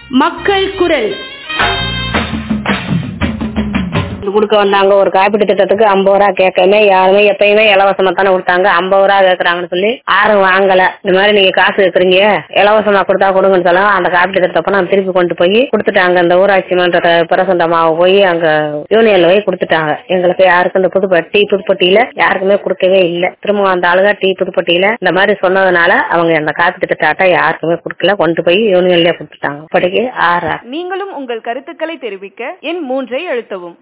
மக்கள் குரல் கொடுக்க வந்தாங்க ஒரு காப்பீட்டு திட்டத்துக்கு ஐம்பது ரூபா கேட்கமே யாருமே எப்பயுமே இலவசமா தானே கொடுத்தாங்க ஐம்பது ரூபா கேக்குறாங்கன்னு சொல்லி யாரும் வாங்கல இந்த மாதிரி நீங்க காசு கேக்குறீங்க இலவசமா கொடுத்தா கொடுங்கன்னு சொல்லுங்க அந்த காப்பீட்டு திட்டத்தை நான் திருப்பி கொண்டு போய் கொடுத்துட்டாங்க இந்த ஊராட்சி மன்ற பிரசண்ட மாவை போய் அங்க யூனியன்ல போய் கொடுத்துட்டாங்க எங்களுக்கு யாருக்கும் இந்த புதுப்பட்டி டீ புதுப்பட்டியில யாருக்குமே கொடுக்கவே இல்லை திரும்ப அந்த ஆளுங்க டீ புதுப்பட்டியில இந்த மாதிரி சொன்னதுனால அவங்க அந்த காப்பீட்டு திட்ட அட்டை யாருக்குமே கொடுக்கல கொண்டு போய் யூனியன்லயே கொடுத்துட்டாங்க இப்படிக்கு ஆறா நீங்களும் உங்கள் கருத்துக்களை தெரிவிக்க எண் மூன்றை அழுத்தவும்